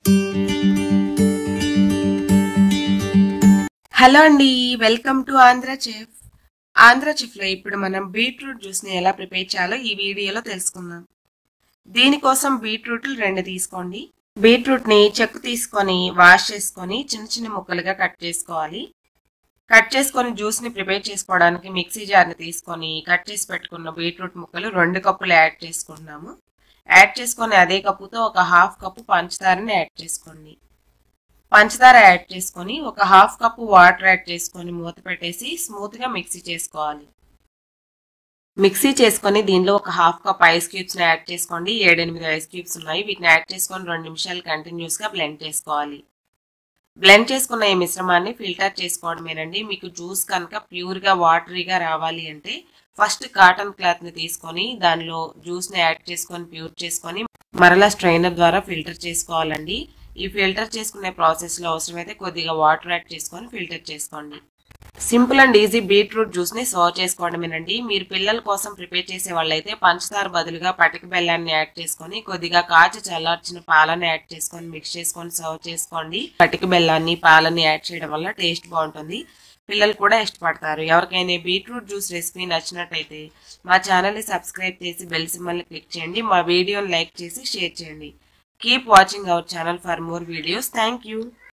hello అండి welcome to Andhra chef Andhra చెఫ్లో ఇప్పుడు మనం బీట్రూట్ జ్యూస్ని ఎలా ప్రిపేర్ చేయాలో ఈ వీడియోలో తెలుసుకుందాం దీనికోసం బీట్రూట్లు రెండు తీసుకోండి బీట్రూట్ని చెక్కు తీసుకొని వాష్ చేసుకొని చిన్న చిన్న ముక్కలుగా కట్ చేసుకోవాలి కట్ చేసుకొని జ్యూస్ని ప్రిపేర్ చేసుకోవడానికి మిక్సీ జార్ని తీసుకొని కట్ చేసి పెట్టుకున్న బీట్రూట్ ముక్కలు రెండు కప్పులు యాడ్ చేసుకుంటున్నాము యాడ్ చేసుకొని అదే కప్పుతో ఒక హాఫ్ కప్పు పంచదారని యాడ్ చేసుకోండి పంచదార యాడ్ చేసుకొని ఒక హాఫ్ కప్పు వాటర్ యాడ్ చేసుకొని మూత పెట్టేసి స్మూత్గా మిక్సీ చేసుకోవాలి మిక్సీ చేసుకొని దీనిలో ఒక హాఫ్ కప్ ఐస్ క్యూబ్స్ని యాడ్ చేసుకోండి ఏడెనిమిది ఐస్ క్యూబ్స్ ఉన్నాయి వీటిని యాడ్ చేసుకొని రెండు నిమిషాలు కంటిన్యూస్గా బ్లెండ్ చేసుకోవాలి బ్లెండ్ చేసుకున్న ఈ మిశ్రమాన్ని ఫిల్టర్ చేసుకోవడమేనండి మీకు జ్యూస్ కనుక ప్యూర్గా వాటరీగా రావాలి అంటే ఫస్ట్ కాటన్ క్లాత్ని తీసుకొని దానిలో జ్యూస్ని యాడ్ చేసుకొని ప్యూర్ చేసుకొని మరలా స్ట్రైనర్ ద్వారా ఫిల్టర్ చేసుకోవాలండి ఈ ఫిల్టర్ చేసుకునే ప్రాసెస్లో అవసరమైతే కొద్దిగా వాటర్ యాడ్ చేసుకొని ఫిల్టర్ చేసుకోండి సింపుల్ అండ్ ఈజీ బీట్రూట్ జ్యూస్ని సర్వ్ చేసుకోవడమేనండి మీరు పిల్లల కోసం ప్రిపేర్ చేసే వాళ్ళైతే పంచదార బదులుగా పటిక బెల్లాన్ని యాడ్ చేసుకొని కొద్దిగా కాచి చల్లార్చిన పాలని యాడ్ చేసుకొని మిక్స్ చేసుకొని సర్వ్ చేసుకోండి పటిక బెల్లాన్ని పాలని యాడ్ చేయడం వల్ల టేస్ట్ బాగుంటుంది పిల్లలు కూడా ఇష్టపడతారు ఎవరికైనా బీట్రూట్ జ్యూస్ రెసిపీ నచ్చినట్టయితే మా ఛానల్ని సబ్స్క్రైబ్ చేసి బెల్ సింబల్ని క్లిక్ చేయండి మా వీడియోని లైక్ చేసి షేర్ చేయండి keep watching our channel for more videos thank you